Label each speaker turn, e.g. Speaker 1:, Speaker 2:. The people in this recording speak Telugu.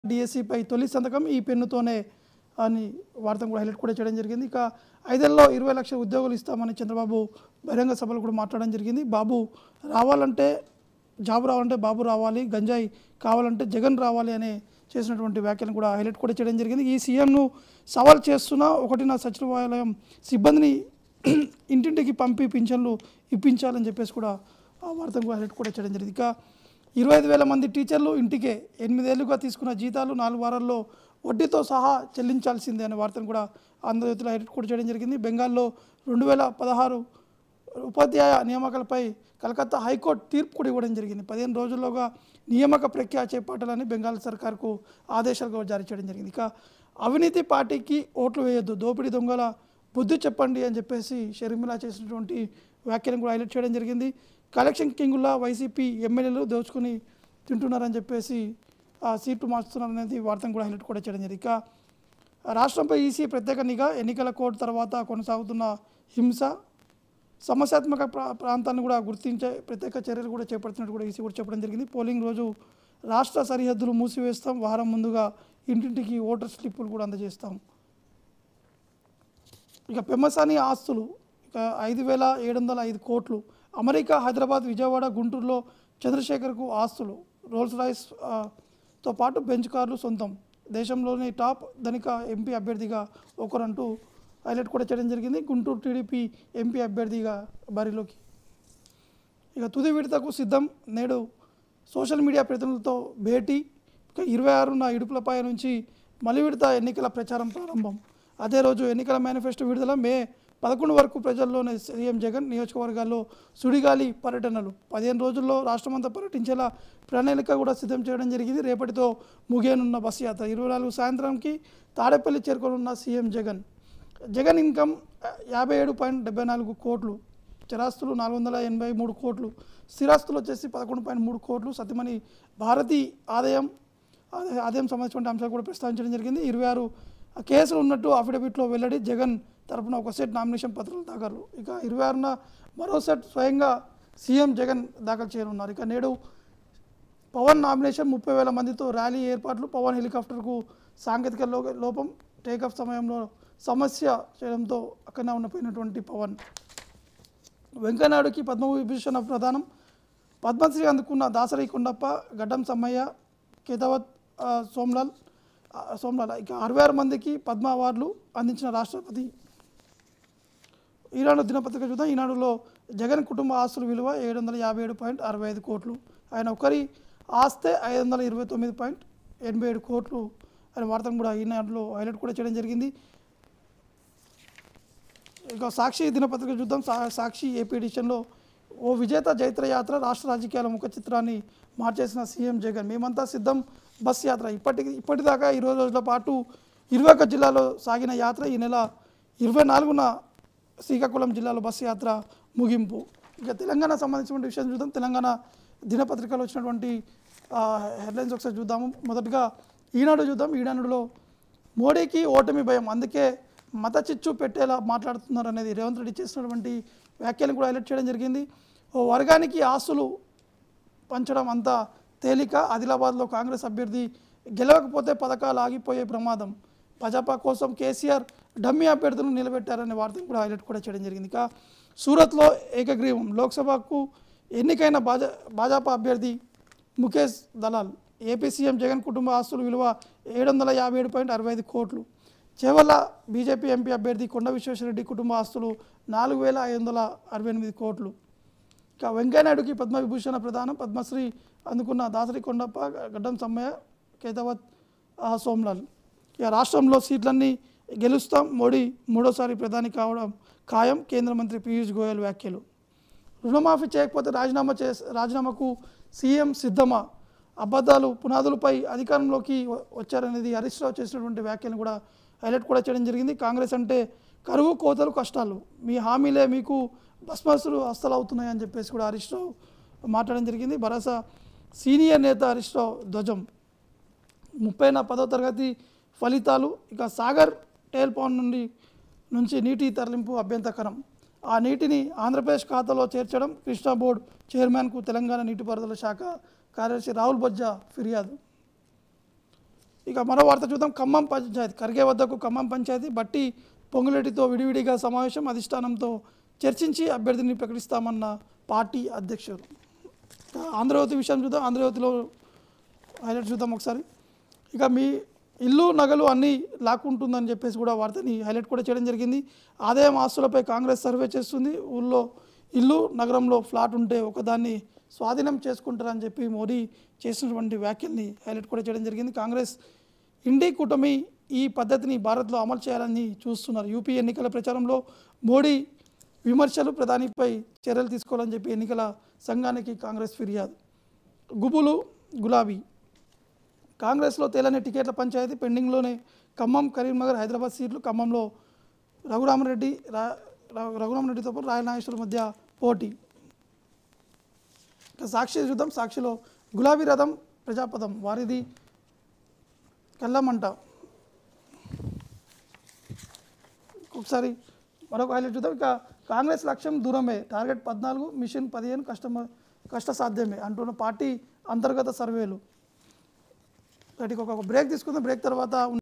Speaker 1: డిఎస్సిపై తొలి సంతకం ఈ పెన్నుతోనే అని వార్తను కూడా హైలైట్ కూడా చేయడం జరిగింది ఇక ఐదేళ్ళలో ఇరవై లక్షల ఉద్యోగాలు ఇస్తామని చంద్రబాబు బహిరంగ సభలో కూడా మాట్లాడడం జరిగింది బాబు రావాలంటే జాబ్ రావాలంటే బాబు రావాలి గంజాయి కావాలంటే జగన్ రావాలి అనే చేసినటువంటి వ్యాఖ్యలను కూడా హైలైట్ కూడా చేయడం జరిగింది ఈ సీఎంను సవాల్ చేస్తున్న ఒకటి నా సచివాలయం సిబ్బందిని ఇంటింటికి పంపి పింఛన్లు ఇప్పించాలని చెప్పేసి కూడా ఆ వార్తను కూడా హైలైట్ కూడా చేయడం జరిగింది ఇక ఇరవై ఐదు వేల మంది టీచర్లు ఇంటికే ఎనిమిదేళ్లుగా తీసుకున్న జీతాలు నాలుగు వారాల్లో వడ్డీతో సహా చెల్లించాల్సిందే అనే వార్తను కూడా ఆంధ్రజ్యోతిలో హైలైట్ కూడా చేయడం జరిగింది బెంగాల్లో రెండు వేల పదహారు ఉపాధ్యాయ నియామకాలపై కలకత్తా హైకోర్టు తీర్పు కూడా ఇవ్వడం జరిగింది పదిహేను రోజుల్లోగా నియామక ప్రక్రియ చేపట్టాలని బెంగాల్ సర్కార్కు ఆదేశాలు కూడా జారీ చేయడం జరిగింది ఇక అవినీతి పార్టీకి ఓట్లు వేయొద్దు దోపిడీ దొంగల బుద్ధి చెప్పండి అని చెప్పేసి షర్మిల చేసినటువంటి వ్యాఖ్యలను కూడా హైలైట్ చేయడం జరిగింది కలెక్షన్ కింగుల్లా వైసీపీ ఎమ్మెల్యేలు దోచుకుని తింటున్నారని చెప్పేసి ఆ సీట్లు మార్చుతున్నారు అనేది వార్తను కూడా హైలైట్ కూడా చేయడం జరిగింది ఇక రాష్ట్రంపై ఈసీ ప్రత్యేక నిఘా ఎన్నికల కోడ్ తర్వాత కొనసాగుతున్న హింస సమస్యాత్మక ప్రా ప్రాంతాలను కూడా గుర్తించే ప్రత్యేక చర్యలు కూడా చేపడుతున్నట్టు కూడా ఈసీ కూడా చెప్పడం జరిగింది పోలింగ్ రోజు రాష్ట్ర సరిహద్దులు మూసివేస్తాం వారం ముందుగా ఇంటింటికి ఓటర్ స్లిప్పులు కూడా అందజేస్తాం ఇక పెమ్మసాని ఆస్తులు ఇక ఐదు వేల ఏడు వందల ఐదు కోట్లు అమెరికా హైదరాబాద్ విజయవాడ గుంటూరులో చంద్రశేఖర్కు ఆస్తులు రోల్స్ రాయిస్ ఆ, తో పాటు బెంచ్ కార్లు సొంతం దేశంలోని టాప్ ధనిక ఎంపీ అభ్యర్థిగా ఒకరంటూ హైలైట్ కూడా చేయడం జరిగింది గుంటూరు టీడీపీ ఎంపీ అభ్యర్థిగా బరిలోకి ఇక తుది విడతకు సిద్ధం నేడు సోషల్ మీడియా ప్రతినిధులతో భేటీ ఇక ఇరవై ఆరున ఇడుపులపై నుంచి మలి విడత ఎన్నికల ప్రచారం ప్రారంభం అదే రోజు ఎన్నికల మేనిఫెస్టో విడుదల మే పదకొండు వరకు ప్రజల్లోనే సీఎం జగన్ నియోజకవర్గాల్లో సుడిగాలి పర్యటనలు పదిహేను రోజుల్లో రాష్ట్రమంతా పర్యటించేలా ప్రణాళిక కూడా సిద్ధం చేయడం జరిగింది రేపటితో ముగియనున్న బస్సు యాత్ర ఇరవై నాలుగు సాయంత్రంకి తాడేపల్లి చేరుకోనున్న సీఎం జగన్ జగన్ ఇన్కమ్ యాభై ఏడు పాయింట్ డెబ్బై నాలుగు కోట్లు చరాస్తులు నాలుగు వందల ఎనభై మూడు కోట్లు స్థిరాస్తులు వచ్చేసి పదకొండు పాయింట్ మూడు కోట్లు సత్యమణి భారతి ఆదాయం ఆదాయ ఆదాయం సంబంధించిన అంశాలు కూడా ప్రస్తావించడం జరిగింది ఇరవై ఆరు కేసులు ఉన్నట్టు అఫిడవిట్లో వెల్లడి జగన్ తరపున ఒక సెట్ నామినేషన్ పత్రాలు దాఖలు ఇక ఇరవై ఆరున మరో సెట్ స్వయంగా సీఎం జగన్ దాఖలు చేయనున్నారు ఇక నేడు పవన్ నామినేషన్ ముప్పై వేల మందితో ర్యాలీ ఏర్పాట్లు పవన్ హెలికాప్టర్కు సాంకేతిక లో- లోపం టేకాఫ్ సమయంలో సమస్య చేయడంతో అక్కడనే ఉండిపోయినటువంటి పవన్ వెంకయ్యనాయుడుకి పద్మవిభూషణ ప్రదానం పద్మశ్రీ అందుకున్న దాసరి కొండప్ప గడ్డం సమ్మయ్య కేదావత్ ఆ, సోమ్లాల్ ఆ, సోమ్లాల్ ఇక అరవై ఆరు మందికి పద్మ అవార్డులు అందించిన రాష్ట్రపతి ఈనాడు దినపత్రిక చూద్దాం ఈనాడులో జగన్ కుటుంబ ఆస్తుల విలువ ఏడు వందల యాభై ఏడు పాయింట్ అరవై ఐదు కోట్లు ఆయన ఒకరి ఆస్తే ఐదు వందల ఇరవై తొమ్మిది పాయింట్ ఎనభై ఏడు కోట్లు అనే వార్తను కూడా ఈనాడులో హైలైట్ కూడా చేయడం జరిగింది ఇక సాక్షి దినపత్రిక చూద్దాం సా సాక్షి ఏపీ ఎడిషన్లో ఓ విజేత జైత్ర యాత్ర రాష్ట్ర రాజకీయాల ముఖ చిత్రాన్ని మార్చేసిన సీఎం జగన్ మేమంతా సిద్ధం బస్ యాత్ర ఇప్పటికి ఇప్పటిదాకా ఇరవై రోజుల పాటు ఇరవై ఒక్క జిల్లాలో సాగిన యాత్ర ఈ నెల ఇరవై నాలుగున శ్రీకాకుళం జిల్లాలో బస్సు యాత్ర ముగింపు ఇక తెలంగాణ సంబంధించిన విషయం చూద్దాం తెలంగాణ దినపత్రికలో వచ్చినటువంటి ఆ, హెడ్లైన్స్ ఒకసారి చూద్దాము మొదటగా ఈనాడు చూద్దాం ఈనాడులో మోడీకి ఓటమి భయం అందుకే మత చిచ్చు పెట్టేలా మాట్లాడుతున్నారు అనేది రేవంత్ రెడ్డి చేసినటువంటి వ్యాఖ్యలను కూడా హైలైట్ చేయడం జరిగింది ఓ వర్గానికి ఆస్తులు పంచడం అంత తేలిక ఆదిలాబాద్లో కాంగ్రెస్ అభ్యర్థి గెలవకపోతే పథకాలు ఆగిపోయే ప్రమాదం భాజపా కోసం కేసీఆర్ డమ్మీ అభ్యర్థులను నిలబెట్టారనే వార్తను కూడా హైలైట్ కూడా చేయడం జరిగింది ఇక సూరత్లో ఏకగ్రీవం లోక్సభకు ఎన్నికైన భాజ భాజపా అభ్యర్థి ముఖేష్ దలాల్ ఏపీ సీఎం జగన్ కుటుంబ ఆస్తుల విలువ ఏడు వందల యాభై ఏడు పాయింట్ అరవై ఐదు కోట్లు చేవల్ల బీజేపీ ఎంపీ అభ్యర్థి కొండ విశ్వేశ్వరరెడ్డి కుటుంబ ఆస్తులు నాలుగు వేల ఐదు వందల అరవై ఎనిమిది కోట్లు ఇక వెంకయ్యనాయుడుకి పద్మవిభూషణ ప్రదానం పద్మశ్రీ అందుకున్న దాసరి కొండప్ప గడ్డం సమ్మయ్య కేతవత్ ఆ, సోమ్లాల్ ఇక రాష్ట్రంలో సీట్లన్నీ గెలుస్తాం మోడీ మూడోసారి ప్రధాని కావడం ఖాయం కేంద్ర మంత్రి పీయూష్ గోయల్ వ్యాఖ్యలు రుణమాఫీ చేయకపోతే రాజీనామా చే రాజీనామాకు సీఎం సిద్ధమా అబద్ధాలు పునాదులపై అధికారంలోకి వ- వచ్చారనేది హరీష్ రావు చేసినటువంటి వ్యాఖ్యలను కూడా హైలైట్ కూడా చేయడం జరిగింది కాంగ్రెస్ అంటే కరువు కోతలు కష్టాలు మీ హామీలే మీకు భస్మాసులు హస్తలు అవుతున్నాయి అని చెప్పేసి కూడా హరీష్ రావు మాట్లాడడం జరిగింది భరోసా సీనియర్ నేత హరీష్ రావు ధ్వజం ముప్పైన పదో తరగతి ఫలితాలు ఇక సాగర్ టేల్ పౌండ్ నుండి నుంచి నీటి తరలింపు అభ్యంతరకరం ఆ నీటిని ఆంధ్రప్రదేశ్ ఖాతాలో చేర్చడం కృష్ణా బోర్డు చైర్మన్కు తెలంగాణ నీటిపారుదల శాఖ కార్యదర్శి రాహుల్ బొజ్జా ఫిర్యాదు ఇక మరో వార్త చూద్దాం ఖమ్మం పంచాయతీ ఖర్గే వద్దకు ఖమ్మం పంచాయతీ బట్టి పొంగులేటితో విడివిడిగా సమావేశం అధిష్టానంతో చర్చించి అభ్యర్థిని ప్రకటిస్తామన్న పార్టీ అధ్యక్షుడు ఇక ఆంధ్రజ్యోతి విషయం చూద్దాం ఆంధ్రజ్యోతిలో హైలైట్ చూద్దాం ఒకసారి ఇక మీ ఇల్లు నగలు అన్నీ లాక్కుంటుందని చెప్పేసి కూడా వార్తని హైలైట్ కూడా చేయడం జరిగింది ఆదాయం ఆస్తులపై కాంగ్రెస్ సర్వే చేస్తుంది ఊళ్ళో ఇల్లు నగరంలో ఫ్లాట్ ఉంటే ఒకదాన్ని స్వాధీనం చేసుకుంటారని చెప్పి మోడీ చేసినటువంటి వ్యాఖ్యల్ని హైలైట్ కూడా చేయడం జరిగింది కాంగ్రెస్ ఇండి కూటమి ఈ పద్ధతిని భారత్లో అమలు చేయాలని చూస్తున్నారు యూపీ ఎన్నికల ప్రచారంలో మోడీ విమర్శలు ప్రధానిపై చర్యలు తీసుకోవాలని చెప్పి ఎన్నికల సంఘానికి కాంగ్రెస్ ఫిర్యాదు గుబులు గులాబీ కాంగ్రెస్లో తేలని టికెట్ల పంచాయతీ పెండింగ్లోనే ఖమ్మం కరీంనగర్ హైదరాబాద్ సీట్లు ఖమ్మంలో రఘురామరెడ్డి రా రా- రఘురామరెడ్డితో పాటు రాయనాగేశ్వర మధ్య పోటీ ఇక సాక్షి చూద్దాం సాక్షిలో గులాబీ రథం ప్రజాపదం వారిది కళ్ళమంట ఒకసారి మరొక హైలైట్ చూద్దాం ఇక కాంగ్రెస్ లక్ష్యం దూరమే టార్గెట్ పద్నాలుగు మిషన్ పదిహేను కష్టమ కష్టసాధ్యమే అంటున్న పార్టీ అంతర్గత సర్వేలు వాటికి ఒక బ్రేక్ తీసుకుందాం బ్రేక్ తర్వాత